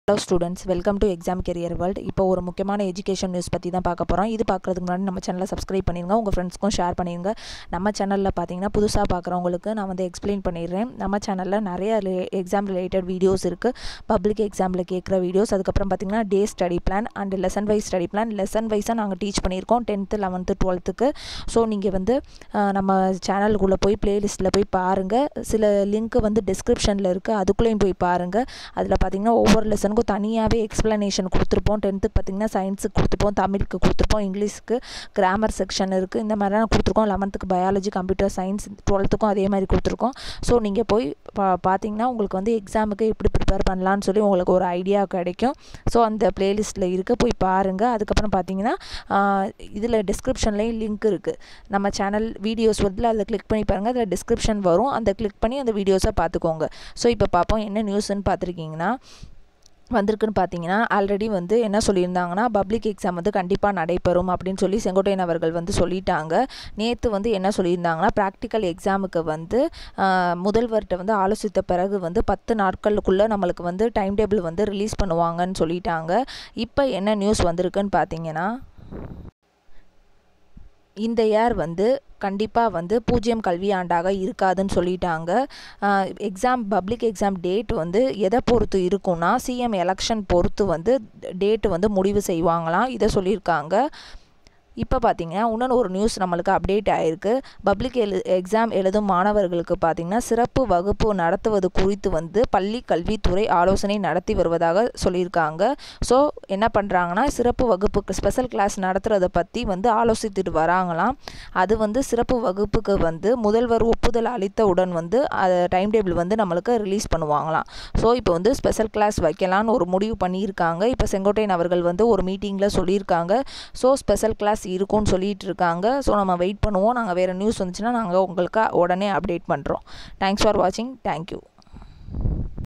hello students welcome to exam career world இப்போ ஒரு முக்கியமான எஜுகேஷன் நியூஸ் பற்றி தான் பார்க்க போகிறோம் இது பார்க்குறதுக்கு முன்னாடி நம்ம சேனலை சப்ஸ்கிரைப் பண்ணிடுங்க உங்கள் ஃப்ரெண்ட்ஸ்க்கும் ஷேர் பண்ணிடுங்க நம்ம சேனலில் பார்த்தீங்கன்னா புதுசாக பார்க்குறவங்களுக்கு நான் வந்து எக்ஸ்பிளைன் பண்ணிடுறேன் நம்ம சேனலில் நிறைய எக்ஸாம் ரிலேட்டட் வீடியோஸ் இருக்குது பப்ளிக் எக்ஸாமில் கேட்குற வீடியோஸ் அதுக்கப்புறம் பார்த்தீங்கன்னா day study plan and lesson wise study plan lesson வைஸாக நாங்கள் டீச் பண்ணியிருக்கோம் டென்த்து லெவன்த்து டுவெல்த்துக்கு ஸோ நீங்கள் வந்து அஹ், நம்ம சேனலுக்குள்ளே போய் பிளேலிஸ்ட்டில் போய் பாருங்கள் சில லிங்க் வந்து டிஸ்கிரிப்ஷனில் இருக்குது அதுக்குள்ளேயும் போய் பாருங்கள் அதில் பார்த்தீங்கன்னா ஒவ்வொரு லெசனுக்கும் தனியாகவே எக்ஸ்ப்ளனேஷன் கொடுத்துருப்போம் டென்த்துக்கு பார்த்தீங்கன்னா சயின்ஸுக்கு கொடுத்துருப்போம் தமிழுக்கு கொடுத்துருப்போம் இங்கிலீஷ்க்கு கிராமர் செக்ஷன் இருக்குது இந்த மாதிரிலாம் கொடுத்துருக்கோம் லெவன்த்துக்கு பயாலஜி கம்ப்யூட்டர் சயின்ஸ் டுவெல்த்துக்கும் அதே மாதிரி கொடுத்துருக்கோம் ஸோ நீங்கள் போய் பா பார்த்தீங்கன்னா உங்களுக்கு வந்து எக்ஸாமுக்கு எப்படி ப்ரிப்பேர் பண்ணலான்னு சொல்லி உங்களுக்கு ஒரு ஐடியா கிடைக்கும் ஸோ அந்த பிளேலிஸ்ட்டில் இருக்குது போய் பாருங்கள் அதுக்கப்புறம் பார்த்தீங்கன்னா இதில் டிஸ்கிரிப்ஷன்லேயும் லிங்க் இருக்குது நம்ம சேனல் வீடியோஸ் வருதுல அதில் கிளிக் பண்ணி பாருங்கள் அதில் டிஸ்கிரிப்ஷன் வரும் அந்த கிளிக் பண்ணி அந்த வீடியோஸை பார்த்துக்கோங்க ஸோ இப்போ பார்ப்போம் என்ன நியூஸ்ன்னு பார்த்துருக்கீங்கன்னா வந்திருக்குன்னு பார்த்தீங்கன்னா ஆல்ரெடி வந்து என்ன சொல்லியிருந்தாங்கன்னா பப்ளிக் எக்ஸாம் வந்து கண்டிப்பாக நடைபெறும் அப்படின்னு சொல்லி செங்கோட்டையன் அவர்கள் வந்து சொல்லிட்டாங்க நேற்று வந்து என்ன சொல்லியிருந்தாங்கன்னா ப்ராக்டிக்கல் எக்ஸாமுக்கு வந்து ஆஹ், முதல்வர்கிட்ட வந்து ஆலோசித்த பிறகு வந்து பத்து நாட்களுக்குள்ளே நம்மளுக்கு வந்து டைம் டேபிள் வந்து ரிலீஸ் பண்ணுவாங்கன்னு சொல்லிட்டாங்க இப்போ என்ன நியூஸ் வந்திருக்குன்னு பார்த்தீங்கன்னா இந்த இயர் வந்து கண்டிப்பாக வந்து பூஜ்ஜியம் கல்வி ஆண்டாக இருக்காதுன்னு சொல்லிட்டாங்க எக்ஸாம் பப்ளிக் எக்ஸாம் டேட் வந்து எதை பொறுத்து இருக்கும்னா சிஎம் எலெக்ஷன் பொறுத்து வந்து டேட் வந்து முடிவு செய்வாங்களாம் இதை சொல்லியிருக்காங்க இப்போ பார்த்தீங்கன்னா இன்னொன்று ஒரு நியூஸ் நம்மளுக்கு அப்டேட் ஆகிருக்கு பப்ளிக் எழு எக்ஸாம் எழுதும் மாணவர்களுக்கு பார்த்தீங்கன்னா சிறப்பு வகுப்பு நடத்துவது குறித்து வந்து பள்ளி கல்வித்துறை ஆலோசனை நடத்தி வருவதாக சொல்லியிருக்காங்க ஸோ என்ன பண்ணுறாங்கன்னா சிறப்பு வகுப்புக்கு ஸ்பெஷல் கிளாஸ் நடத்துகிறத பற்றி வந்து ஆலோசித்துட்டு வராங்களாம் அது வந்து சிறப்பு வகுப்புக்கு வந்து முதல்வர் ஒப்புதல் அளித்தவுடன் வந்து டைம் டேபிள் வந்து நம்மளுக்கு ரிலீஸ் பண்ணுவாங்களாம் ஸோ இப்போ வந்து ஸ்பெஷல் கிளாஸ் வைக்கலான்னு ஒரு முடிவு பண்ணியிருக்காங்க இப்போ செங்கோட்டையன் அவர்கள் வந்து ஒரு மீட்டிங்கில் சொல்லியிருக்காங்க ஸோ ஸ்பெஷல் கிளாஸ் இருக்கும்னு சொல்லிட்டு இருக்காங்க ஸோ நம்ம வெயிட் பண்ணுவோம் நாங்கள் வேறு நியூஸ் வந்துச்சுன்னா நாங்கள் உங்களுக்கு உடனே அப்டேட் பண்ணுறோம் தேங்க்ஸ் ஃபார் வாட்சிங் தேங்க்யூ